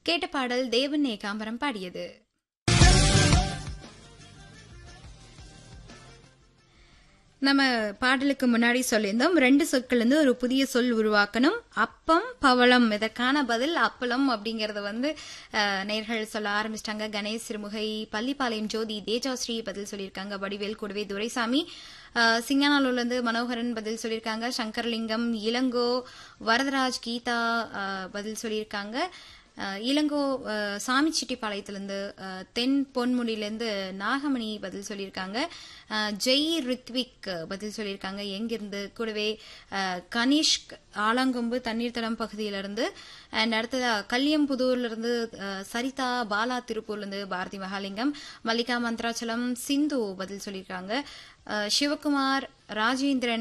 கேட்ட பாடல் தேவன் ஏகாம்பரம் பாடியது நம்ம பாடலுக்கு முன்னாடி சொல்லியிருந்தோம் ரெண்டு சொற்கள் இருந்து ஒரு புதிய சொல் உருவாக்கணும் அப்பம் பவளம் இதற்கான பதில் அப்பளம் அப்படிங்கறத வந்து அஹ், நேர்கள் சொல்ல ஆரம்பிச்சிட்டாங்க கணேஷ் சிறுமுகை பள்ளிப்பாளையம் ஜோதி தேஜாஸ்ரீ பதில் சொல்லியிருக்காங்க வடிவேல் கூடவே துரைசாமி அஹ், சிங்கானூர்ல இருந்து மனோகரன் பதில் சொல்லியிருக்காங்க சங்கர்லிங்கம் இளங்கோ வரதராஜ் கீதா அஹ், பதில் சொல்லியிருக்காங்க அஹ், இளங்கோ அஹ், சாமிச்செட்டிப்பாளையத்திலிருந்து அஹ், தென் பொன்முடியிலேருந்து நாகமணி பதில் சொல்லியிருக்காங்க அஹ், ஜெய் ரித்விக் பதில் சொல்லியிருக்காங்க எங்கிருந்து கூடவே அஹ், கனிஷ்க் ஆலாங்கொம்பு தண்ணீர் தடம் பகுதியிலிருந்து அண்ட் அடுத்ததா கல்லியம்புதூர்ல இருந்து அஹ், சரிதா பாலா திருப்பூர்ல இருந்து பாரதி மகாலிங்கம் மல்லிகா மந்த்ராச்சலம் சிந்து பதில் சொல்லியிருக்காங்க அஹ், சிவகுமார் ராஜேந்திரன்